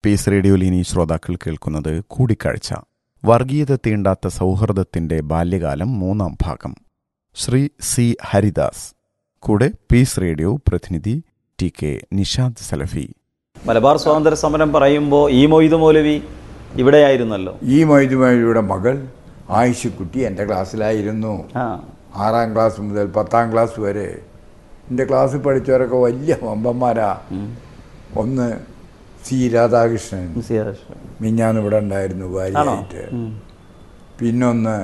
Piece റേഡിയോയിൽ ഇനി ശ്രോതാക്കൾ കേൾക്കുന്നത് കൂടിക്കാഴ്ച വർഗീയത തീണ്ടാത്ത സൗഹൃദത്തിന്റെ ബാല്യകാലം മൂന്നാം ഭാഗം ശ്രീ സി ഹരിദാസ് കൂടെ പീസ് റേഡിയോ പ്രതിനിധി ടി കെ നിഷാദ് സലഫി മലബാർ സ്വാതന്ത്ര്യ സമരം പറയുമ്പോൾ ഈ മൊയ്ത് മൗലവി ഇവിടെയായിരുന്നല്ലോ ഈ മൊയ്തുമൊഴിയുടെ മകൾ ആയിഷക്കുട്ടി എൻ്റെ ക്ലാസ്സിലായിരുന്നു ആ ആറാം ക്ലാസ് മുതൽ പത്താം ക്ലാസ് വരെ എൻ്റെ ക്ലാസ്സിൽ പഠിച്ചവരൊക്കെ വലിയ വമ്പന്മാരാ ഒന്ന് സി രാധാകൃഷ്ണൻ സിയാദ് മിഞ്ഞാന്ന് ഇവിടെ ഉണ്ടായിരുന്നു ആണോ ഭാര്യയായിട്ട് ഉം. പിന്നൊന്ന്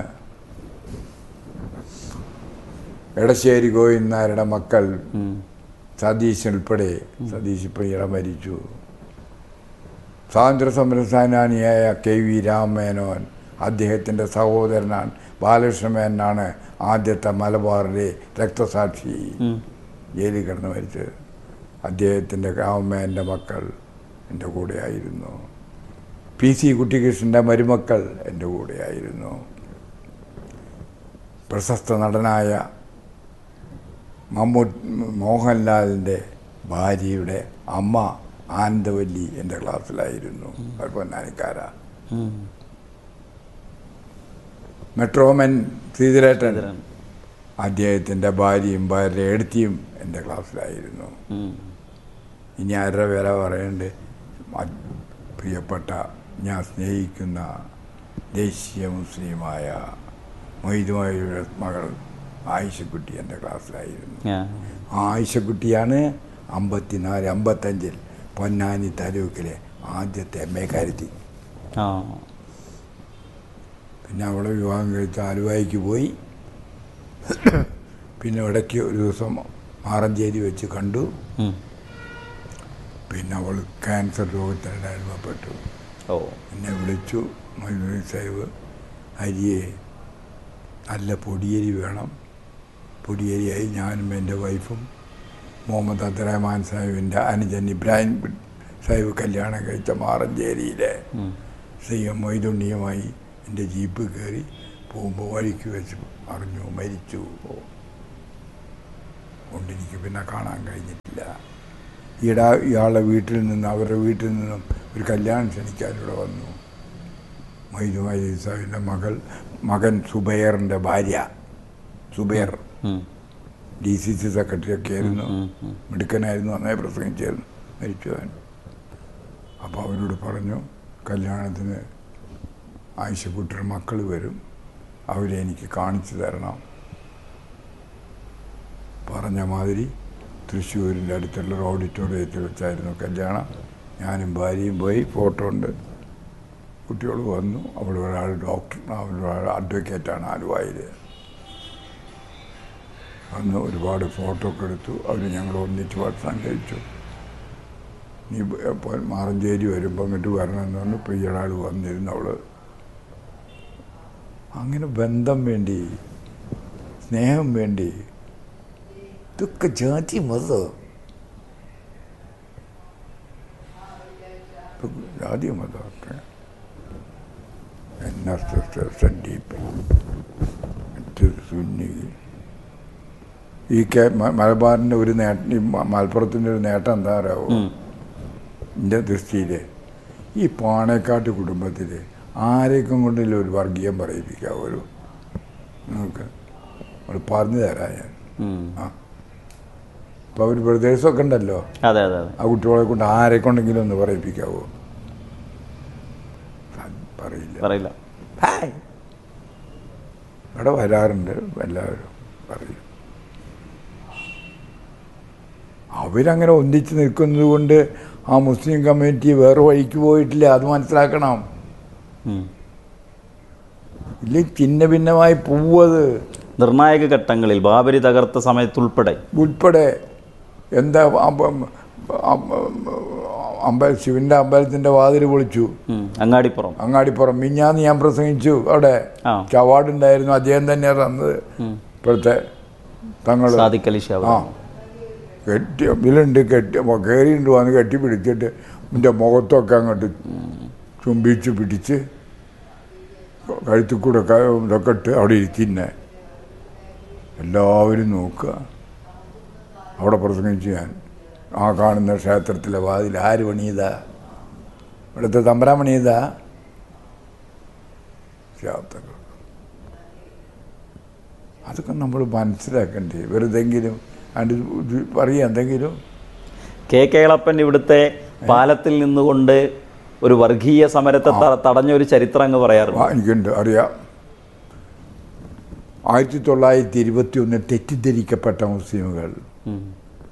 എടശ്ശേരി ഗോവിന്ദനാരുടെ മക്കൾ ഉം. സതീശ് ഉൾപ്പെടെ സതീശ് ഇപ്പം ഇട മരിച്ചു സ്വാതന്ത്ര്യ സമര സേനാനിയായ കെ വി രാമമേനോൻ അദ്ദേഹത്തിൻ്റെ സഹോദരനാണ് ബാലകൃഷ്ണമേനാണ് ആദ്യത്തെ മലബാറിലെ രക്തസാക്ഷി ഉം. ജയിലിൽ കിടന്ന് മരിച്ചത് അദ്ദേഹത്തിൻ്റെ രാമമേൻ്റെ മക്കൾ എൻ്റെ കൂടെയായിരുന്നു പി സി കുട്ടികൃഷ്ണൻ്റെ മരുമക്കൾ എൻ്റെ കൂടെയായിരുന്നു പ്രശസ്ത നടനായ മമ്മൂട്ട് മോഹൻലാലിൻ്റെ ഭാര്യയുടെ അമ്മ ആനന്ദവല്ലി എൻ്റെ ക്ലാസ്സിലായിരുന്നു അവർ പൊന്നാനിക്കാര ഉം. മെട്രോമൻ ശ്രീധരേട്ടൻ ശ്രീധരൻ. അദ്ദേഹത്തിൻ്റെ ഭാര്യയും ഭാര്യ എടുത്തിയും എൻ്റെ ക്ലാസ്സിലായിരുന്നു ഉം. ഇനി ആരുടെ വില പറയണ്ട് മ- പ്രിയപ്പെട്ട ഞാൻ സ്നേഹിക്കുന്ന ദേശീയ മുസ്ലിമായ മൊയ്തുമായുടെ മകൾ ആയിഷക്കുട്ടി എൻ്റെ ക്ലാസ്സിലായിരുന്നു ആ. ആ ആയിഷക്കുട്ടിയാണ് അമ്പത്തിനാല് അമ്പത്തഞ്ചിൽ പൊന്നാനി താലൂക്കിലെ ആദ്യത്തെ എം എ കാരുത്തി ആ പിന്നെ അവളെ വിവാഹം കഴിച്ച് ആലുവായിക്ക് പോയി പിന്നെ ഇടയ്ക്ക് ഒരു ദിവസം മാറഞ്ചേരി വെച്ച് കണ്ടു ഉം. പിന്നെ അവൾ ക്യാൻസർ രോഗത്തിന് അടിമപ്പെട്ടു ഓ എന്നെ വിളിച്ചു മൈനൂരി സാഹിബ് അരിയെ നല്ല പൊടിയരി വേണം പൊടിയരിയായി ഞാനും എൻ്റെ വൈഫും മുഹമ്മദ് അബ്ദുറഹ്മാൻ സാഹിബിൻ്റെ അനുജൻ ഇബ്രാഹിം സാഹിബ് കല്യാണം കഴിച്ച മാറഞ്ചേരിയിലെ ഉം. സി എം മൊയ്തുണ്ണിയുമായി എൻ്റെ ജീപ്പ് കയറി പോകുമ്പോൾ വഴിക്ക് വെച്ച് അറിഞ്ഞു മരിച്ചു കൊണ്ടെനിക്ക് പിന്നെ കാണാൻ കഴിഞ്ഞിട്ടില്ല ഈടാ ഇയാളുടെ വീട്ടിൽ നിന്ന് അവരുടെ വീട്ടിൽ നിന്നും ഒരു കല്യാണം ക്ഷണിക്കാൻ ഇവിടെ വന്നു മൊയ്തു മൈദി സാഹിബിൻ്റെ മകൾ മകൻ സുബൈറിൻ്റെ ഭാര്യ സുബൈർ ഉം. ഡി സി സി സെക്രട്ടറി ഒക്കെ ആയിരുന്നു ഉം. ഉം. മിടുക്കനായിരുന്നു നന്നായി പ്രസംഗിച്ചായിരുന്നു മരിച്ചു അവൻ അപ്പോൾ അവരോട് പറഞ്ഞു കല്യാണത്തിന് ആയിഷക്കുട്ടിയുടെ മക്കൾ വരും അവരെ എനിക്ക് കാണിച്ചു തരണം പറഞ്ഞ മാതിരി തൃശ്ശൂരിൻ്റെ അടുത്തുള്ള ഒരു ഓഡിറ്റോറിയത്തിൽ വെച്ചായിരുന്നു കല്യാണം ഞാനും ഭാര്യയും പോയി ഫോട്ടോ ഉണ്ട് കുട്ടികൾ വന്നു അവൾ ഒരാൾ ഡോക്ടർ അവളൊരാൾ അഡ്വക്കേറ്റാണ് ആലുവായിൽ അന്ന് ഒരുപാട് ഫോട്ടോ ഒക്കെ എടുത്തു അവർ ഞങ്ങൾ ഒന്നിച്ച് ഭക്ഷണം കഴിച്ചു നീ ഇപ്പോൾ മാറഞ്ചേരി വരുമ്പോൾ ഇങ്ങോട്ട് വരണമെന്ന് പറഞ്ഞു ഇപ്പോൾ ഈയൊരാൾ വന്നിരുന്നു അവള് അങ്ങനെ ബന്ധം വേണ്ടി സ്നേഹം വേണ്ടി ഇതൊക്കെ ജാതി മതം ഇതൊക്കെ ജാതി മതമൊക്കെ N S S S N D P മറ്റ് സുന്നി ഈ കെ മ- മലബാറിൻ്റെ ഒരു നേട്ടം ഈ മ- മലപ്പുറത്തിൻ്റെ ഒരു നേട്ടം എന്താ അറിയാവോ ഉം. എൻ്റെ ദൃഷ്ടിയിൽ ഈ പാണേക്കാട്ട് കുടുംബത്തിൽ ആരെയൊക്കെ കൊണ്ടില്ല ഒരു വർഗീയം പറയിപ്പിക്കാം ഒരു നമുക്ക് അത് പറഞ്ഞു തരാം ഞാൻ ഉം. ഇപ്പോൾ അവർ ബ്രദേഴ്സൊക്കെ ഉണ്ടല്ലോ അതെ അതെ അതെ ആ കുട്ടികളെ കൊണ്ട് ആരെ കൊണ്ടെങ്കിലും ഒന്ന് പറയിപ്പിക്കാവോ അത് പറയില്ല പറയില്ല ഹായ് ഇവിടെ വരാറുണ്ട് എല്ലാവരും പറയും അവരങ്ങനെ ഒന്നിച്ച് നിൽക്കുന്നത് കൊണ്ട് ആ മുസ്ലിം കമ്മ്യൂണിറ്റി വേറെ വഴിക്ക് പോയിട്ടില്ല അത് മനസ്സിലാക്കണം ഉം. ഇല്ല ചിന്ന ഭിന്നമായി പോവത് നിർണായക ഘട്ടങ്ങളിൽ ബാബരി തകർത്ത സമയത്തുൾപ്പെടെ ഉൾപ്പെടെ എന്താ അമ്പ- അമ്പ- അമ്പല ശിവന്റെ അമ്പലത്തിന്റെ വാതിൽ പൊളിച്ചു ഉം. അങ്ങാടിപ്പുറം അങ്ങാടിപ്പുറം മിഞ്ഞാന്ന് ഞാൻ പ്രസംഗിച്ചു അവിടെ ആ അവാർഡ് ഉണ്ടായിരുന്നു അദ്ദേഹം തന്നെയാണ് തന്നത് ഉം. ഇപ്പോഴത്തെ തങ്ങൾ സാദിഖ് അലി ഷാ ആ കെട്ടി ഇതിലുണ്ട് കെട്ടി കയറിയിട്ട് വന്ന് കെട്ടി പിടിച്ചിട്ട് എൻ്റെ മുഖത്തൊക്കെ അങ്ങോട്ട് ചുംബിച്ച് പിടിച്ച് കഴുത്തിൽ കൂടെ ക- ഇതൊക്കെ ഇട്ട് അവിടെ ഇരുത്തിന്നെ എല്ലാവരും നോക്കുക അവിടെ പ്രസംഗിച്ച് ഞാൻ ആ കാണുന്ന ക്ഷേത്രത്തിലെ വാതിൽ ആര് പണിയതാ ഇവിടുത്തെ തമ്പരാമണി ഇതാ ശാബ്ദങ്ങൾ അതൊക്കെ നമ്മൾ മനസ്സിലാക്കണ്ടേ വെറുതെങ്കിലും അത് ഇത് പറയുക എന്തെങ്കിലും കെ കേളപ്പൻ ഇവിടുത്തെ പാലത്തിൽ നിന്നുകൊണ്ട് ഒരു വർഗീയ സമരത്തെ ത- തടഞ്ഞ ഒരു ചരിത്രം അങ്ങ് പറയാറുണ്ട് ആ, എനിക്കുണ്ട് അറിയാം ആയിരത്തി തൊള്ളായിരത്തി ഇരുപത്തി ഒന്നിൽ തെറ്റിദ്ധരിക്കപ്പെട്ട മുസ്ലിമുകൾ ഉം.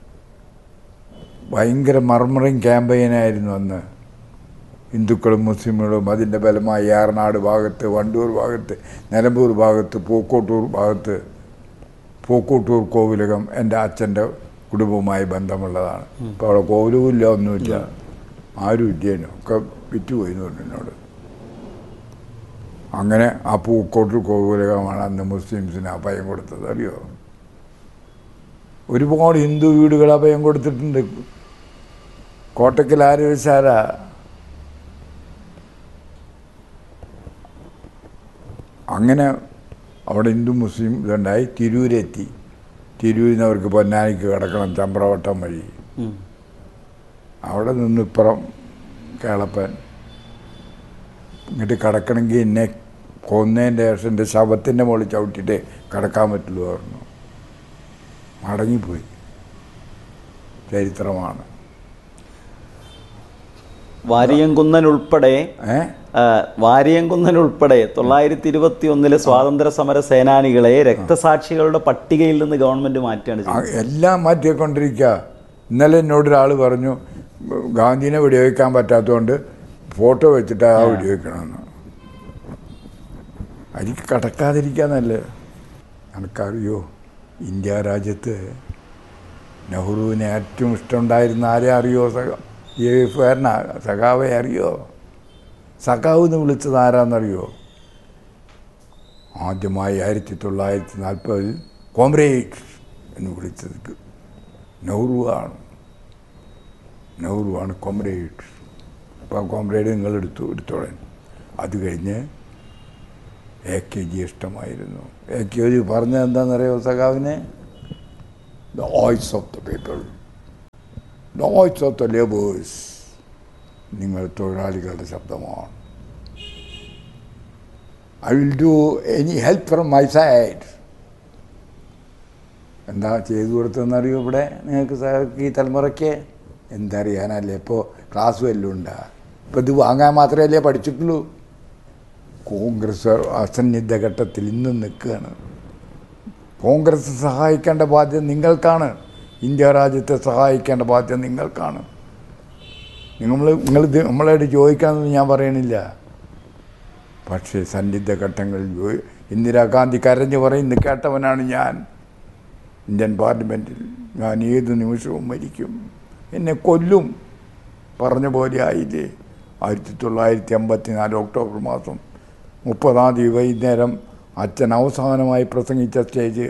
ഭയങ്കര മർമറിങ് ക്യാമ്പയിനായിരുന്നു അന്ന് ഹിന്ദുക്കളും മുസ്ലിമുകളും അതിൻ്റെ ബലമായി ഏറനാട് ഭാഗത്ത് വണ്ടൂർ ഭാഗത്ത് നിലമ്പൂർ ഭാഗത്ത് പൂക്കോട്ടൂർ ഭാഗത്ത് പൂക്കോട്ടൂർ കോവിലകം എൻ്റെ അച്ഛൻ്റെ കുടുംബവുമായി ബന്ധമുള്ളതാണ് ഇപ്പോൾ അവിടെ കോവിലുമില്ല ഒന്നുമില്ല ആരും ഇല്ലേനു ഒക്കെ വിറ്റുപോയി എന്ന് പറഞ്ഞു എന്നോട് അങ്ങനെ ആ പൂക്കോട്ടൂർ കോവിലകമാണ് അന്ന് മുസ്ലിംസിന് അഭയം കൊടുത്തത് അറിയോ ഒരുപാട് ഹിന്ദു വീടുകൾ അഭയം കൊടുത്തിട്ടുണ്ട് കോട്ടക്കൽ ആരോഗ്യശാല അങ്ങനെ അവിടെ ഹിന്ദു മുസ്ലിം ഇതുണ്ടായി തിരൂരെത്തി തിരൂരിൽ നിന്ന് അവർക്ക് പൊന്നാനിക്ക് കിടക്കണം ചമ്പ്രവട്ടം വഴി ഉം. അവിടെ നിന്ന് ഇപ്പുറം കേളപ്പൻ ഇങ്ങോട്ട് കിടക്കണമെങ്കിൽ എന്നെ കൊന്നതിൻ്റെ ശേഷം എൻ്റെ ശവത്തിൻ്റെ മുകളിൽ ചവിട്ടിയിട്ട് കിടക്കാൻ പറ്റുള്ളൂ പറഞ്ഞു മടങ്ങിപ്പോയി ചരിത്രമാണ് വാരിയംകുന്നൻ ഉൾപ്പെടെ ഏ ആ, വാരിയംകുന്നൻ ഉൾപ്പെടെ തൊള്ളായിരത്തി ഇരുപത്തി ഒന്നിലെ സ്വാതന്ത്ര്യ സമര സേനാനികളെ രക്തസാക്ഷികളുടെ പട്ടികയിൽ നിന്ന് ഗവൺമെന്റ് മാറ്റുകയാണ് ആ, ചെയ്തത് എല്ലാം മാറ്റിക്കൊണ്ടിരിക്കുക ഇന്നലെ എന്നോട് ഒരാൾ പറഞ്ഞു ഗാന്ധിനെ വെടിവെക്കാൻ പറ്റാത്തതുകൊണ്ട് ഫോട്ടോ വെച്ചിട്ട് ആ വെടിവെക്കണമെന്ന് അതിക്ക് കടക്കാതിരിക്കാന്നല്ലേ എനിക്കറിയോ ഇന്ത്യ രാജ്യത്ത് നെഹ്റുവിന് ഏറ്റവും ഇഷ്ടമുണ്ടായിരുന്ന ആരെ അറിയോ സഖ ഈ എഫുകാരനാ സഖാവെ അറിയോ സഖാവ് എന്ന് വിളിച്ചത് ആരാന്നറിയോ ആദ്യമായി ആയിരത്തി തൊള്ളായിരത്തി നാൽപ്പതിൽ കോമ്രേഡ് എന്ന് വിളിച്ചത് നെഹ്റു ആണ് നെഹ്റു ആണ് കോമ്രേഡ് അപ്പം കോമ്രേഡ് നിങ്ങൾ എടുത്തു എടുത്തോളാൻ അത് കഴിഞ്ഞ് എ കെ ജി ഇഷ്ടമായിരുന്നു എ കെ ജി പറഞ്ഞത് എന്താണെന്നറിയോ സഖാവിനെ the voice of the people the voice of the labours നിങ്ങൾ തൊഴിലാളികളുടെ ശബ്ദമാണ് I will do any help from my side എന്താ ചെയ്തു കൊടുത്തതെന്നറിയോ ഇവിടെ നിങ്ങൾക്ക് സാർക്ക് ഈ തലമുറയ്ക്ക് എന്തറിയാനല്ലേ ഇപ്പോൾ ക്ലാസ് വല്ലതും ഉണ്ടാ ഇപ്പോൾ ഇത് വാങ്ങാൻ മാത്രമല്ലേ പഠിച്ചിട്ടുള്ളൂ കോൺഗ്രസ് അസന്നിഗ്ധ ഘട്ടത്തിൽ ഇന്നും നിൽക്കുകയാണ് കോൺഗ്രസ് സഹായിക്കേണ്ട ബാധ്യത നിങ്ങൾക്കാണ് ഇന്ത്യ രാജ്യത്തെ സഹായിക്കേണ്ട ബാധ്യത നിങ്ങൾക്കാണ് നിങ്ങൾ നിങ്ങൾ നമ്മളായിട്ട് ചോദിക്കാമെന്ന് ഞാൻ പറയണില്ല പക്ഷേ സന്നിഗ്ധ ഘട്ടങ്ങളിൽ ജോ- ഇന്ദിരാഗാന്ധി കരഞ്ഞു പറയുന്നു കേട്ടവനാണ് ഞാൻ ഇന്ത്യൻ പാർലമെൻറ്റിൽ ഞാൻ ഏത് നിമിഷവും മരിക്കും എന്നെ കൊല്ലും പറഞ്ഞ പോലെ ആയില്ലേ ആയിരത്തി തൊള്ളായിരത്തി അമ്പത്തി നാല് ഒക്ടോബർ മാസം മുപ്പതാം തീയതി വൈകുന്നേരം അച്ഛൻ അവസാനമായി പ്രസംഗിച്ച സ്റ്റേജ്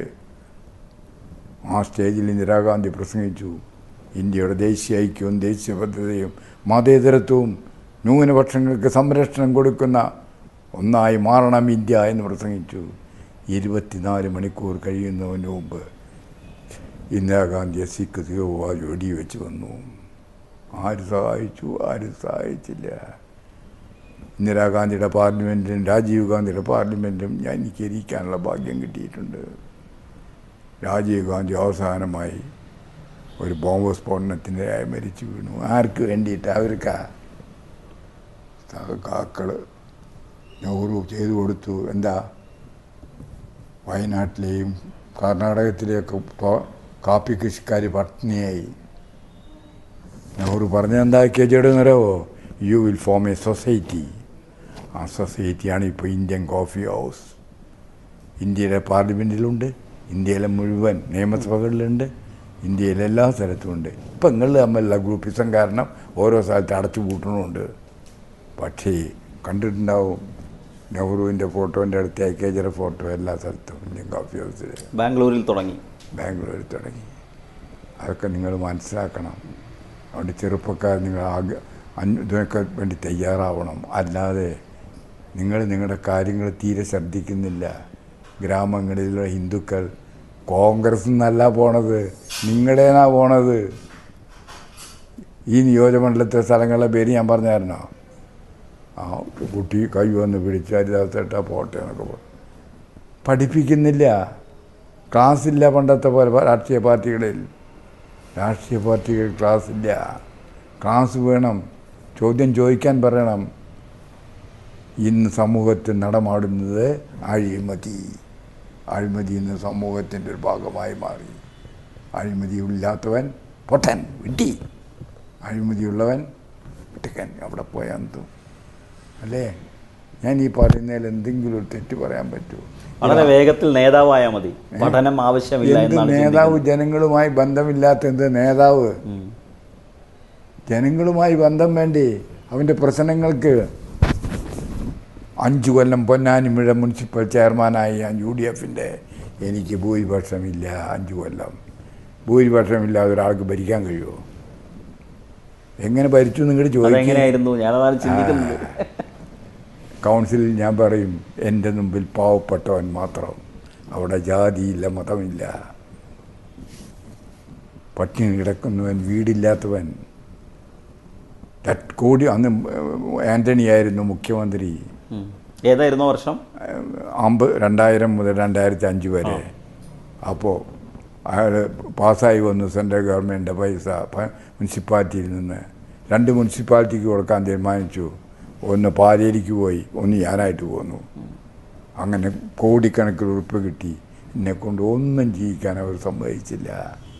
ആ സ്റ്റേജിൽ ഇന്ദിരാഗാന്ധി പ്രസംഗിച്ചു ഇന്ത്യയുടെ ദേശീയ ഐക്യവും ദേശീയ ഭദ്രതയും മതേതരത്വവും ന്യൂനപക്ഷങ്ങൾക്ക് സംരക്ഷണം കൊടുക്കുന്ന ഒന്നായി മാറണം ഇന്ത്യ എന്ന് പ്രസംഗിച്ചു ഇരുപത്തിനാല് മണിക്കൂർ കഴിയുന്നതിന് മുമ്പ് ഇന്ദിരാഗാന്ധിയെ സിഖ് തീവ്രവാദി വെടിവെച്ച് വന്നു ആര് സഹായിച്ചു ആരും സഹായിച്ചില്ല ഇന്ദിരാഗാന്ധിയുടെ പാർലമെൻറ്റിലും രാജീവ് ഗാന്ധിയുടെ പാർലമെൻറ്റിലും ഞാൻ എനിക്ക് ഇരിക്കാനുള്ള ഭാഗ്യം കിട്ടിയിട്ടുണ്ട് രാജീവ് ഗാന്ധി അവസാനമായി ഒരു ബോംബ് സ്ഫോടനത്തിനിരയായി മരിച്ചു വീണു ആർക്ക് വേണ്ടിയിട്ട് അവർക്കാ സഹകാക്കൾ നെഹ്റു ചെയ്തു കൊടുത്തു എന്താ വയനാട്ടിലെയും കർണാടകത്തിലെയൊക്കെ പ- കാപ്പി കൃഷിക്കാർ പട്ടിണിയായി നെഹ്റു പറഞ്ഞെന്താ കെ ജെടുന്നറിയാവോ you will form a society ആ സൊസൈറ്റിയാണ് ഇപ്പോൾ ഇന്ത്യൻ കോഫി ഹൗസ് ഇന്ത്യയിലെ പാർലമെൻറ്റിലുണ്ട് ഇന്ത്യയിലെ മുഴുവൻ നിയമസഭകളിലുണ്ട് ഇന്ത്യയിലെ എല്ലാ സ്ഥലത്തുമുണ്ട് ഇപ്പം നിങ്ങൾ തമ്മിലുള്ള ഗ്രൂപ്പിസം കാരണം ഓരോ സ്ഥലത്ത് അടച്ചു പൂട്ടണമുണ്ട് പക്ഷേ കണ്ടിട്ടുണ്ടാവും നെഹ്റുവിൻ്റെ ഫോട്ടോൻ്റെ അടുത്ത് എ കെ ജിയുടെ ഫോട്ടോ എല്ലാ സ്ഥലത്തും ഇന്ത്യൻ കോഫി ഹൗസിൽ ബാംഗ്ലൂരിൽ തുടങ്ങി ബാംഗ്ലൂരിൽ തുടങ്ങി അതൊക്കെ നിങ്ങൾ മനസ്സിലാക്കണം അതുകൊണ്ട് ചെറുപ്പക്കാർ നിങ്ങൾ ആഗ്ര അന്വ- ഇതിനൊക്കെ വേണ്ടി തയ്യാറാവണം അല്ലാതെ നിങ്ങൾ നിങ്ങളുടെ കാര്യങ്ങൾ തീരെ ശ്രദ്ധിക്കുന്നില്ല ഗ്രാമങ്ങളിലുള്ള ഹിന്ദുക്കൾ കോൺഗ്രസ് നിന്നല്ല പോണത് നിങ്ങളുടേനാ പോണത് ഈ നിയോജകമണ്ഡലത്തിലെ സ്ഥലങ്ങളുടെ പേര് ഞാൻ പറഞ്ഞായിരുന്നോ ആ കുട്ടി കൈ വന്ന് പിടിച്ച് ഹരിദാസേട്ടാ പോട്ടെ എന്നൊക്കെ പറഞ്ഞു പഠിപ്പിക്കുന്നില്ല ക്ലാസ്സില്ല പണ്ടത്തെ പോലെ രാഷ്ട്രീയ പാർട്ടികളിൽ രാഷ്ട്രീയ പാർട്ടികളിൽ ക്ലാസ് ഇല്ല ക്ലാസ് വേണം ചോദ്യം ചോദിക്കാൻ പറയണം ഇന്ന് സമൂഹത്തിൽ നടമാടുന്നത് അഴിമതി അഴിമതി ഇന്ന് സമൂഹത്തിൻ്റെ ഒരു ഭാഗമായി മാറി അഴിമതിയില്ലാത്തവൻ പൊട്ടൻ വിട്ടി അഴിമതിയുള്ളവൻ വിട്ടക്കൻ അവിടെ പോയാൽ എന്തും അല്ലേ ഞാൻ ഈ പറയുന്നതിൽ എന്തെങ്കിലും ഒരു തെറ്റ് പറയാൻ പറ്റുമോ വളരെ വേഗത്തിൽ നേതാവായാൽ മതി പഠനം ആവശ്യമില്ല എന്ത് എന്നാണ് നേതാവ് ജനങ്ങളുമായി ബന്ധമില്ലാത്ത എന്ത് നേതാവ് ഉം. ജനങ്ങളുമായി ബന്ധം വേണ്ടി അവൻ്റെ പ്രശ്നങ്ങൾക്ക് അഞ്ചു കൊല്ലം പൊന്നാനി മുഴ മുനിസിപ്പൽ ചെയർമാനായി ഞാൻ യു ഡി എഫിൻ്റെ എനിക്ക് ഭൂരിപക്ഷമില്ല അഞ്ചു കൊല്ലം ഭൂരിപക്ഷമില്ലാതെ ഒരാൾക്ക് ഭരിക്കാൻ കഴിയുമോ എങ്ങനെ ഭരിച്ചു നിങ്ങൾ ചോദിക്കും അതെങ്ങനെയായിരുന്നു ഞാനതാണ് ചിന്തിക്കുന്നത് കൗൺസിലിൽ ഞാൻ പറയും എൻ്റെ മുമ്പിൽ പാവപ്പെട്ടവൻ മാത്രം അവിടെ ജാതിയില്ല മതമില്ല പട്ടിണി കിടക്കുന്നവൻ വീടില്ലാത്തവൻ ത- കോടി അന്ന് ആൻ്റണി ആയിരുന്നു മുഖ്യമന്ത്രി ഉം. ഏതായിരുന്നു വർഷം അമ്പ് രണ്ടായിരം മുതൽ രണ്ടായിരത്തി അഞ്ച് വരെ അപ്പോൾ അയാൾ പാസ്സായി വന്നു സെൻട്രൽ ഗവൺമെൻറ്റിൻ്റെ പൈസ പ- മുനിസിപ്പാലിറ്റിയിൽ നിന്ന് രണ്ട് മുനിസിപ്പാലിറ്റിക്ക് കൊടുക്കാൻ തീരുമാനിച്ചു ഒന്ന് പാലേരിക്ക് പോയി ഒന്ന് ഞാനായിട്ട് പോന്നു അങ്ങനെ കോടിക്കണക്കിന് ഉറുപ്പ് കിട്ടി എന്നെ കൊണ്ട് ഒന്നും ജീവിക്കാൻ അവർ സമ്മതിച്ചില്ല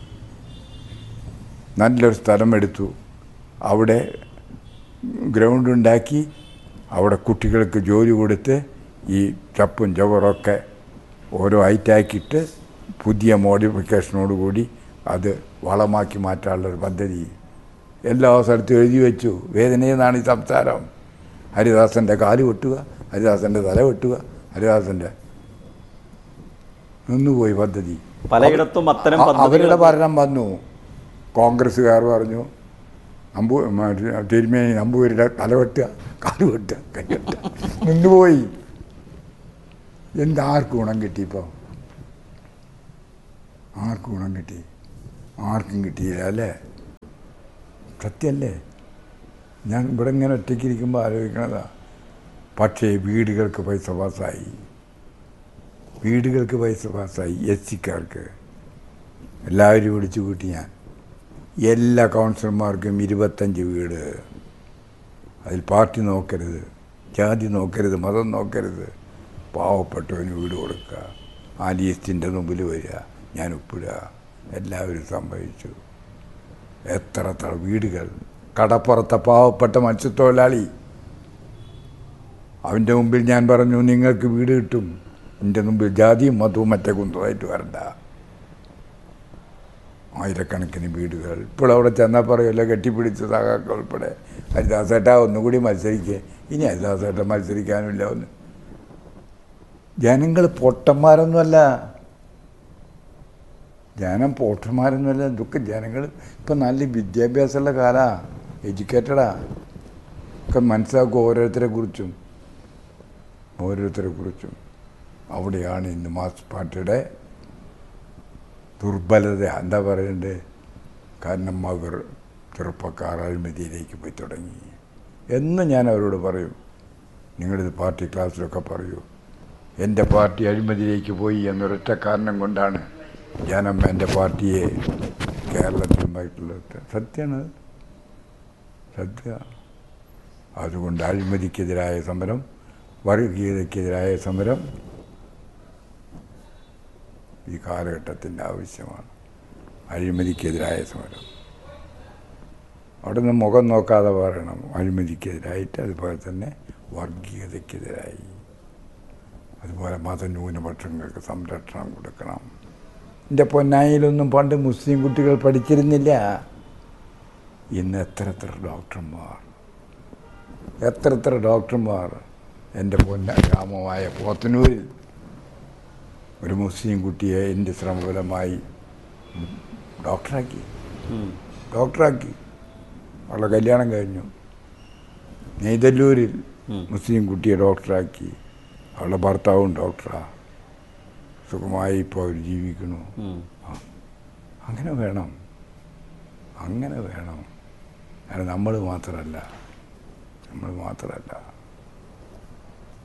നല്ലൊരു സ്ഥലം എടുത്തു അവിടെ ഗ്രൗണ്ട് ഉണ്ടാക്കി അവിടെ കുട്ടികൾക്ക് ജോലി കൊടുത്ത് ഈ ചപ്പും ചവറൊക്കെ ഓരോ ഐറ്റാക്കിയിട്ട് പുതിയ മോഡിഫിക്കേഷനോട് കൂടി അത് വളമാക്കി മാറ്റാനുള്ളൊരു പദ്ധതി എല്ലാ സ്ഥലത്തും എഴുതി വെച്ചു വേദനയെന്നാണ് ഈ സംസാരം ഹരിദാസൻ്റെ കാല് വെട്ടുക ഹരിദാസൻ്റെ തല വെട്ടുക ഹരിദാസൻ്റെ നിന്നുപോയി പദ്ധതി പലയിടത്തും അത്തരം അ- അവരുടെ പദ്ധതികൾ ഭരണം വന്നു കോൺഗ്രസ്സുകാർ പറഞ്ഞു നമ്പൂ മറ്റേ തിരുമേനി നമ്പൂരിയുടെ തല വെട്ടുക കാല് വെട്ടുക കൈ വെട്ടുക നിന്നുപോയി എന്താർക്ക് ഗുണം കിട്ടി ഇപ്പോൾ ആർക്ക് ഗുണം കിട്ടി ആർക്കും കിട്ടിയില്ല അല്ലേ സത്യമല്ലേ ഞാൻ ഇവിടെ ഇങ്ങനെ ഒറ്റയ്ക്കിരിക്കുമ്പോൾ ആലോചിക്കണതാ പക്ഷേ വീടുകൾക്ക് പൈസ പാസ്സായി വീടുകൾക്ക് പൈസ പാസ്സായി എസ് സിക്കാർക്ക് എല്ലാവരും വിളിച്ചു കൂട്ടി ഞാൻ എല്ലാ കൗൺസിലർമാർക്കും ഇരുപത്തഞ്ച് വീട് അതിൽ പാർട്ടി നോക്കരുത് ജാതി നോക്കരുത് മതം നോക്കരുത് പാവപ്പെട്ടവന് വീട് കൊടുക്കുക ആ ലീസ്റ്റിൻ്റെ മുമ്പിൽ വരിക ഞാൻ ഒപ്പിടുക എല്ലാവരും സംഭവിച്ചു എത്ര എത്ര വീടുകൾ കടപ്പുറത്തെ പാവപ്പെട്ട മത്സ്യത്തൊഴിലാളി അവൻ്റെ മുമ്പിൽ ഞാൻ പറഞ്ഞു നിങ്ങൾക്ക് വീട് കിട്ടും എൻ്റെ മുമ്പിൽ ജാതിയും മതവും മറ്റേ കുന്തമായിട്ട് വരണ്ട ആയിരക്കണക്കിന് വീടുകൾ ഇപ്പോൾ അവിടെ ചെന്നാൽ പറയുമല്ലോ കെട്ടിപ്പിടിച്ച സഹാക്കൾ ഉൾപ്പെടെ ഹരിദാസേട്ട ഒന്നുകൂടി മത്സരിക്കുക ഇനി ഹരിദാസേട്ട മത്സരിക്കാനുമില്ല ഒന്ന് ജനങ്ങൾ പൊട്ടന്മാരൊന്നുമല്ല ജനം പൊട്ടന്മാരൊന്നുമല്ല ഇതൊക്കെ ജനങ്ങൾ ഇപ്പം നല്ല വിദ്യാഭ്യാസമുള്ള കാലാ എഡ്യൂക്കേറ്റഡാ ഒക്കെ മനസ്സിലാക്കും ഓരോരുത്തരെ കുറിച്ചും ഓരോരുത്തരെ കുറിച്ചും അവിടെയാണ് ഇന്ന് മാസ് പാർട്ടിയുടെ ദുർബലത എന്താ പറയണ്ടേ കാരണം അവർ ചെറുപ്പക്കാർ അഴിമതിയിലേക്ക് പോയി തുടങ്ങി എന്ന് ഞാൻ അവരോട് പറയും നിങ്ങളിത് പാർട്ടി ക്ലാസ്സിലൊക്കെ പറയൂ എൻ്റെ പാർട്ടി അഴിമതിയിലേക്ക് പോയി എന്നൊരൊറ്റ കാരണം കൊണ്ടാണ് ജനം എൻ്റെ പാർട്ടിയെ കേരളത്തിലുമായിട്ടുള്ളത് സത്യമാണ് സത്യ അതുകൊണ്ട് അഴിമതിക്കെതിരായ സമരം വർഗീയതയ്ക്കെതിരായ സമരം ഈ കാലഘട്ടത്തിൻ്റെ ആവശ്യമാണ് അഴിമതിക്കെതിരായ സമരം അവിടെ നിന്ന് മുഖം നോക്കാതെ പറയണം അഴിമതിക്കെതിരായിട്ട് അതുപോലെ തന്നെ വർഗീയതയ്ക്കെതിരായി അതുപോലെ മതന്യൂനപക്ഷങ്ങൾക്ക് സംരക്ഷണം കൊടുക്കണം എൻ്റെ പൊന്നായിലൊന്നും പണ്ട് മുസ്ലിം കുട്ടികൾ പഠിച്ചിരുന്നില്ല ഇന്ന് എത്ര എത്ര ഡോക്ടർമാർ എത്ര എത്ര ഡോക്ടർമാർ എൻ്റെ പൊന്ന ഗ്രാമമായ പോത്തനൂരിൽ ഒരു മുസ്ലിം കുട്ടിയെ എൻ്റെ ശ്രമഫലമായി ഡോക്ടറാക്കി ഉം. ഡോക്ടറാക്കി അവളുടെ കല്യാണം കഴിഞ്ഞു നെയ്തല്ലൂരിൽ ഉം. മുസ്ലിം കുട്ടിയെ ഡോക്ടറാക്കി അവളുടെ ഭർത്താവും ഡോക്ടറാ സുഖമായി ഇപ്പോൾ അവർ ജീവിക്കണു ഉം. അങ്ങനെ വേണം അങ്ങനെ വേണം കാരണം നമ്മൾ മാത്രമല്ല നമ്മൾ മാത്രമല്ല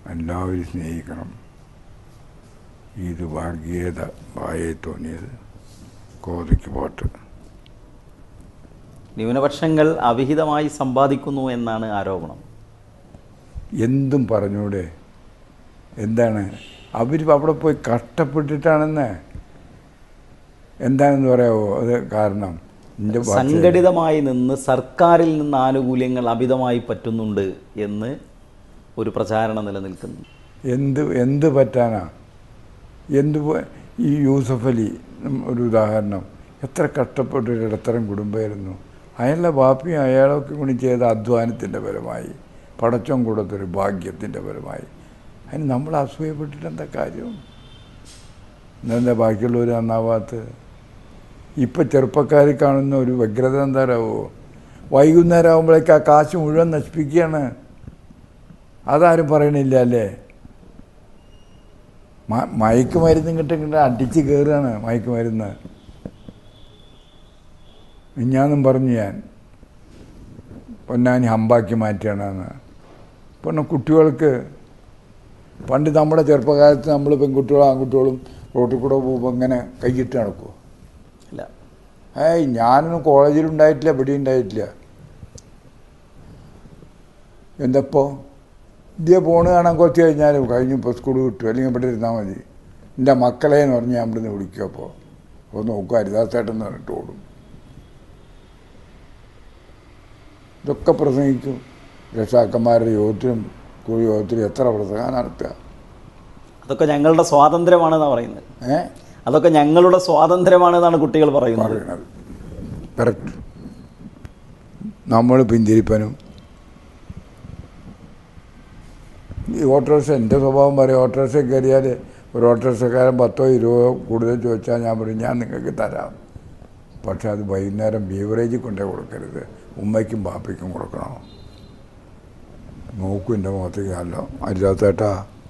എല്ലാവരും സ്നേഹിക്കണം ഇത് വർഗീയത വായെ തോന്നിയത് കോതയ്ക്ക് പോട്ട് ന്യൂനപക്ഷങ്ങൾ അവിഹിതമായി സമ്പാദിക്കുന്നു എന്നാണ് ആരോപണം എന്തും പറഞ്ഞൂടെ എന്താണ് അവർ അവിടെ പോയി കഷ്ടപ്പെട്ടിട്ടാണെന്ന് എന്താണെന്ന് പറയാവോ അത് കാരണം എൻ്റെ ഭാഷയിൽ- സംഘടിതമായി നിന്ന് സർക്കാരിൽ നിന്ന് ആനുകൂല്യങ്ങൾ അമിതമായി പറ്റുന്നുണ്ട് എന്ന് ഒരു പ്രചാരണം നിലനിൽക്കുന്നു എന്ത് എന്ത് പറ്റാനാ എന്ത് പോ- ഈ യൂസഫ് അലി ഉം, ഒരു ഉദാഹരണം എത്ര കഷ്ടപ്പെട്ടൊരു ഇടത്തരം കുടുംബമായിരുന്നു അയാളുടെ ബാപ്പിയും അയാളൊക്കെ കൂടി ചെയ്ത അധ്വാനത്തിൻ്റെ ഫലമായി പടച്ചം കൊടുത്തൊരു ഭാഗ്യത്തിൻ്റെ ഫലമായി അതിന് നമ്മൾ അസൂയപ്പെട്ടിട്ട് എന്താ കാര്യം എന്താ ബാക്കിയുള്ളവർ നന്നാവാത്ത ഇപ്പം ചെറുപ്പക്കാർ കാണുന്ന ഒരു വ്യഗ്രത എന്താരാവോ വൈകുന്നേരം ആകുമ്പോഴേക്ക് ആ കാശ് മുഴുവൻ നശിപ്പിക്കുകയാണ് അതാരും പറയണില്ല അല്ലേ മ- മയക്കുമരുന്ന് ഇങ്ങോട്ട് ഇങ്ങോട്ട് അടിച്ച് കയറുകയാണ് മയക്കുമരുന്ന് ഞാനും പറഞ്ഞു ഞാൻ പൊന്നാനി ഹമ്പാക്കി മാറ്റുകയാണെന്ന് പിന്നെ കുട്ടികൾക്ക് പണ്ട് നമ്മുടെ ചെറുപ്പകാലത്ത് നമ്മൾ പെൺകുട്ടികളും ആൺകുട്ടികളും റോട്ടിൽ കൂടെ പോകുമ്പോൾ ഇങ്ങനെ കൈയിട്ട് നടക്കുമോ ഇല്ല ഏയ് ഞാനൊന്നും കോളേജിലുണ്ടായിട്ടില്ല ഇവിടെ ഉണ്ടായിട്ടില്ല എന്തപ്പോ ഇതേ പോണ് കാണാൻ കുറച്ച് കഴിഞ്ഞാൽ കഴിഞ്ഞു ഇപ്പോൾ സ്കൂൾ കിട്ടും അല്ലെങ്കിൽ ഇവിടെ ഇരുന്നാൽ മതി എൻ്റെ മക്കളെ എന്ന് പറഞ്ഞ് ഞാൻ ഇവിടുന്ന് വിളിക്കും അപ്പോൾ അപ്പോൾ നോക്കുക ഹരിദാസേട്ടൻ എന്ന് പറഞ്ഞിട്ട് ഓടും ഇതൊക്കെ പ്രസംഗിക്കും രക്ഷാക്കന്മാരുടെ യോഗത്തിലും കുഴി യോഗത്തിലും എത്ര പ്രസംഗം നടത്തുക അതൊക്കെ ഞങ്ങളുടെ സ്വാതന്ത്ര്യമാണെന്നാണ് പറയുന്നത് ഏ അതൊക്കെ ഞങ്ങളുടെ സ്വാതന്ത്ര്യമാണെന്നാണ് കുട്ടികൾ പറയുന്നത് പറയണത് കറക്റ്റ് നമ്മൾ പിന്തിരിപ്പനും ഈ ഓട്ടോറിക്ഷ എൻ്റെ സ്വഭാവം പറയും ഓട്ടോറിക്ഷ കയറിയാൽ ഒരു ഓട്ടോറിക്ഷക്കാരൻ പത്തോ ഇരുപതോ കൂടുതൽ ചോദിച്ചാൽ ഞാൻ പറയും ഞാൻ നിങ്ങൾക്ക് തരാം പക്ഷെ അത് വൈകുന്നേരം ബീവറേജിൽ കൊണ്ടേ കൊടുക്കരുത് ഉമ്മയ്ക്കും ബാപ്പയ്ക്കും കൊടുക്കണം നോക്കും എൻ്റെ മുഖത്തേക്ക് അല്ല അല്ലാത്തേട്ടാ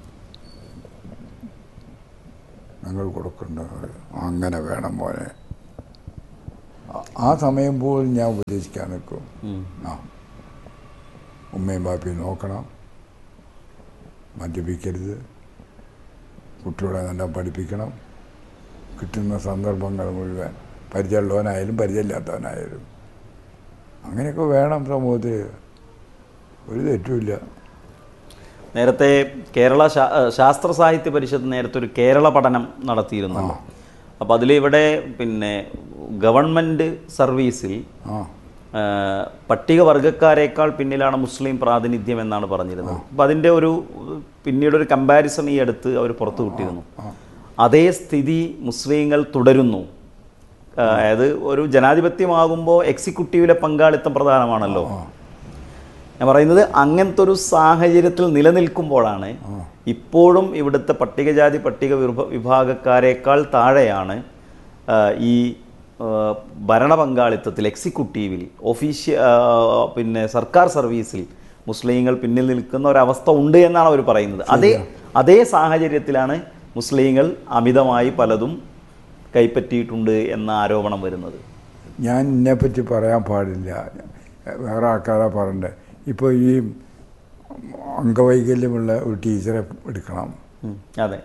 ഞങ്ങൾ കൊടുക്കേണ്ടത് അങ്ങനെ വേണം മോനെ ആ- ആ സമയം പോലും ഞാൻ ഉപദേശിക്കാൻ നിൽക്കും ഉം. ആ ഉമ്മയും ബാപ്പയും നോക്കണം മദ്യപിക്കരുത് കുട്ടികളെ നല്ല പഠിപ്പിക്കണം കിട്ടുന്ന സന്ദർഭങ്ങൾ മുഴുവൻ പരിചയമുള്ളവനായാലും പരിചയമില്ലാത്തവനായാലും അങ്ങനെയൊക്കെ വേണം സമൂഹത്തിൽ ഒരു തെറ്റുമില്ല നേരത്തെ കേരള ശാ- ഏഹ് ശാസ്ത്ര സാഹിത്യ പരിഷത്ത് നേരത്തെ ഒരു കേരള പഠനം നടത്തിയിരുന്നല്ലോ അപ്പോൾ അതിൽ ഇവിടെ പിന്നെ ഗവൺമെൻറ് സർവീസിൽ ആ ഏഹ് പട്ടികവർഗക്കാരേക്കാൾ പിന്നിലാണ് മുസ്ലിം പ്രാതിനിധ്യം എന്നാണ് പറഞ്ഞിരുന്നത് അപ്പം അതിൻ്റെ ഒരു പിന്നീട് ഒരു കമ്പാരിസൺ ഈ അടുത്ത് അവർ പുറത്തു വിട്ടിരുന്നു അതേ സ്ഥിതി മുസ്ലിങ്ങൾ തുടരുന്നു ഏഹ് അതായത് ഒരു ജനാധിപത്യമാകുമ്പോൾ എക്സിക്യൂട്ടീവിലെ പങ്കാളിത്തം പ്രധാനമാണല്ലോ ഞാൻ പറയുന്നത് അങ്ങനത്തെ ഒരു സാഹചര്യത്തിൽ നിലനിൽക്കുമ്പോഴാണ് ഇപ്പോഴും ഇവിടുത്തെ പട്ടികജാതി പട്ടിക വിഭ- വിഭാഗക്കാരേക്കാൾ താഴെയാണ് ആ, ഈ ആ, ഭരണ പങ്കാളിത്തത്തിൽ എക്സിക്യൂട്ടീവിൽ ഒഫീഷ്യ ആ, പിന്നെ സർക്കാർ സർവീസിൽ മുസ്ലിങ്ങൾ പിന്നിൽ നിൽക്കുന്ന ഒരവസ്ഥ ഉണ്ട് എന്നാണ് അവർ പറയുന്നത് അതേ അതേ സാഹചര്യത്തിലാണ് മുസ്ലിങ്ങൾ അമിതമായി പലതും കൈപ്പറ്റിയിട്ടുണ്ട് എന്ന ആരോപണം വരുന്നത് ഞാൻ ഇതിനെപ്പറ്റി പറയാൻ പാടില്ല വേറെ ആൾക്കാരാ പറയണ്ടേ ഇപ്പോൾ ഈ അംഗവൈകല്യമുള്ള ഒരു ടീച്ചറെ എടുക്കണം ഉം, അതെ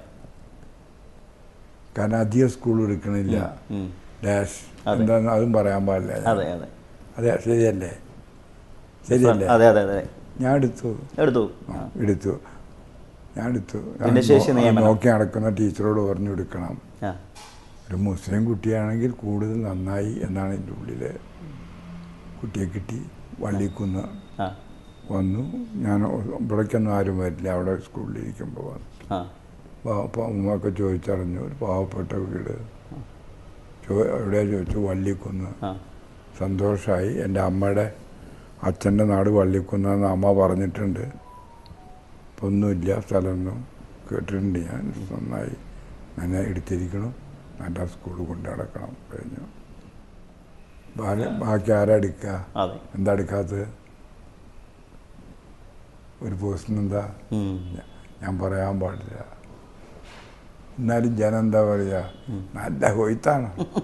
കാരണം അധികം സ്കൂൾ എടുക്കണില്ല ഉം, ഡാഷ് അതെ. എന്താന്ന് അതും പറയാൻ പാടില്ല ഞാൻ. അതെ അതെ അതെ ശരിയല്ലേ ശരിയല്ലേ അതെ അതെ അതെ ഞാൻ എടുത്തു എടുത്തു ആ, എടുത്തു ഞാൻ എടുത്തു ഞാൻ ഭിന്നശേഷി നോ- നിയമനം. നോക്കി നടക്കുന്ന ടീച്ചറോട് പറഞ്ഞു എടുക്കണം ആ ഒരു മുസ്ലിം കുട്ടിയാണെങ്കിൽ കൂടുതൽ നന്നായി എന്നാണ് എൻ്റെ ഉള്ളിൽ കുട്ടിയെ കിട്ടി വള്ളിക്കുന്ന് ആ വന്നു ഞാൻ ഇവിടേക്കൊന്നും ആരും വരില്ല അവിടെ സ്കൂളിലിരിക്കുമ്പോൾ വന്നു ആ പാ- പാ- ഉമ്മയൊക്കെ ചോദിച്ചറിഞ്ഞു ഒരു പാവപ്പെട്ട വീട് ചോ എവിടെയാ ചോദിച്ചു വള്ളിക്കുന്ന് ആ സന്തോഷമായി എൻ്റെ അമ്മയുടെ അച്ഛൻ്റെ നാട് വള്ളിക്കുന്നെന്ന് അമ്മ പറഞ്ഞിട്ടുണ്ട് ഇപ്പം ഒന്നുമില്ല സ്ഥലമൊന്നും കേട്ടിട്ടുണ്ട് ഞാൻ നന്നായി എന്നെ എടുത്തിരിക്കണം നല്ല സ്കൂളിൽ കൊണ്ട് നടക്കണം കഴിഞ്ഞു ബാ- ബാക്കി ആരാ എടുക്കുക അതെ എന്താ എടുക്കാത്തത് ഒരു പോസ്റ്റിന് എന്താ ഉം. ഞാൻ പറയാൻ പാടില്ല എന്നാലും ജനം എന്താ പറയുക നല്ല കൊയ്ത്താണ്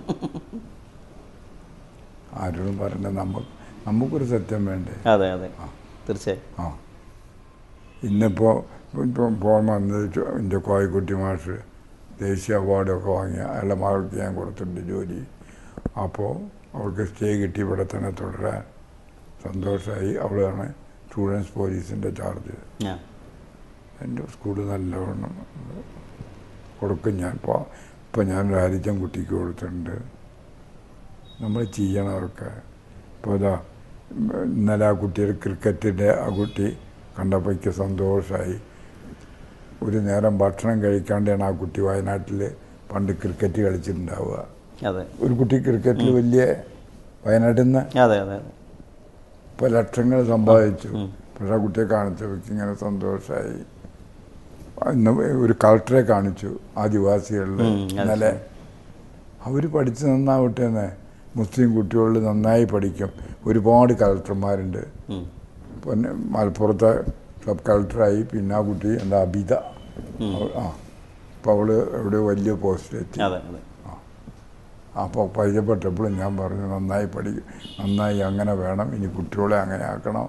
ആരോടും പറയണ്ട നമുക്ക് നമുക്കൊരു സത്യം വേണ്ടേ അതെ അതെ തീർച്ചയായും ആ ഇന്നിപ്പോൾ ഇപ്പം ഫോൺ വന്നത് ചോ- എൻ്റെ കോഴിക്കുട്ടി മാഷ് ദേശീയ അവാർഡൊക്കെ വാങ്ങിയ അയാളുടെ മകൾക്ക് ഞാൻ കൊടുത്തിട്ടുണ്ട് ജോലി അപ്പോൾ അവൾക്ക് സ്റ്റേ കിട്ടി ഇവിടെ തന്നെ തുടരാൻ സന്തോഷമായി അവളാണ് സ്റ്റുഡൻസ് പോലീസിൻ്റെ ചാർജ് ഞാൻ എൻ്റെ സ്കൂളിൽ നല്ലവണ്ണം കൊടുക്കും ഞാൻ ഇപ്പോൾ ഇപ്പം ഞാൻ രാജിച്ചൻ കുട്ടിക്ക് കൊടുത്തിട്ടുണ്ട് നമ്മൾ ചെയ്യണം അതൊക്കെ ഇപ്പോൾ ഇതാ ഇന്നലെ ആ കുട്ടിയുടെ ക്രിക്കറ്റിൻ്റെ ആ കുട്ടി കണ്ടപ്പോൾ എനിക്ക് സന്തോഷമായി ഒരു നേരം ഭക്ഷണം കഴിക്കാണ്ടാണ് ആ കുട്ടി വയനാട്ടിൽ പണ്ട് ക്രിക്കറ്റ് കളിച്ചിട്ടുണ്ടാവുക അതെ ഒരു കുട്ടി ക്രിക്കറ്റിൽ വലിയ വയനാട്ടിൽ നിന്ന് അതെ അതെ അതെ ഇപ്പോൾ ലക്ഷങ്ങൾ സമ്പാദിച്ചു ഉം. പക്ഷെ ആ കുട്ടിയെ കാണിച്ചപ്പോൾ ഇങ്ങനെ സന്തോഷമായി ഇന്ന് ഒരു കളക്ടറെ കാണിച്ചു ആദിവാസികളിൽ ഉം, അത് ഇന്നലെ അവർ പഠിച്ച് നന്നാവട്ടെ എന്ന് മുസ്ലിം കുട്ടികൾ നന്നായി പഠിക്കും ഒരുപാട് കളക്ടർമാരുണ്ട് ഉം. പിന്നെ മലപ്പുറത്തെ സബ് കളക്ടറായി പിന്നെ ആ കുട്ടി എന്താ അബിത ഉം. അവൾ- ആ അപ്പോൾ അവൾ എവിടെ വലിയ പോസ്റ്റിലെത്തി അതെ അതെ അപ്പോൾ പരിചയപ്പെട്ടപ്പോഴും ഞാൻ പറഞ്ഞു നന്നായി പഠിക്കും നന്നായി അങ്ങനെ വേണം ഇനി കുട്ടികളെ അങ്ങനെ ആക്കണം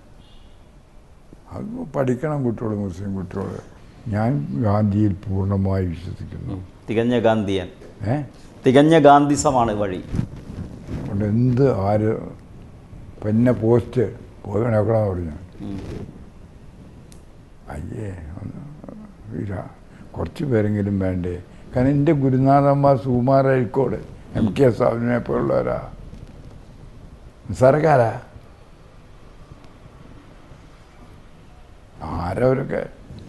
അത് പഠിക്കണം കുട്ടികൾ മുസ്ലിം കുട്ടികൾ ഞാൻ ഗാന്ധിയിൽ പൂർണ്ണമായി വിശ്വസിക്കുന്നു തികഞ്ഞ ഗാന്ധിയൻ ഏ തികഞ്ഞ ഗാന്ധിസമാണ് വഴി അതുകൊണ്ട് എന്ത് ആര് പിന്നെ പോസ്റ്റ് പോയി നോക്കണം പറഞ്ഞു ഉം. അയ്യേ ഒന്ന് ഇല്ല കുറച്ച് പേരെങ്കിലും വേണ്ടേ കാരണം എൻ്റെ ഗുരുനാഥന്മാർ സുകുമാർ അഴിക്കോട് എം കെ സാബിനെ പോലുള്ളവരാ നിസ്സാരക്കാരാ ആരവരൊക്കെ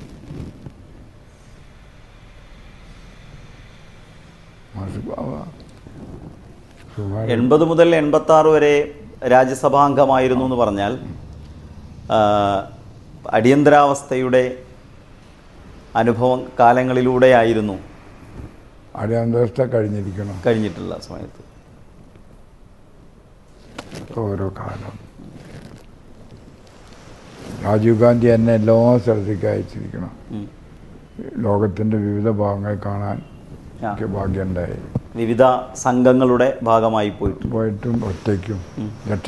എൺപത് മുതൽ എൺപത്തി ആറ് വരെ രാജ്യസഭാംഗമായിരുന്നു എന്ന് പറഞ്ഞാൽ ആ, അടിയന്തരാവസ്ഥയുടെ അനുഭവം കാലങ്ങളിലൂടെയായിരുന്നു അടിയന്തരസ്ഥ കഴിഞ്ഞിരിക്കണം കഴിഞ്ഞിട്ടുള്ള സമയത്ത് ഓരോ കാലം രാജീവ് ഗാന്ധി എന്നെ എല്ലാ സ്ഥലത്തേക്ക് അയച്ചിരിക്കണം ഉം. ലോകത്തിൻ്റെ വിവിധ ഭാഗങ്ങൾ കാണാൻ ആ. എനിക്ക് ഭാഗ്യമുണ്ടായി വിവിധ സംഘങ്ങളുടെ ഭാഗമായി പോയിട്ട് പോയിട്ടും ഒറ്റയ്ക്കും ഉം. ലക്ഷ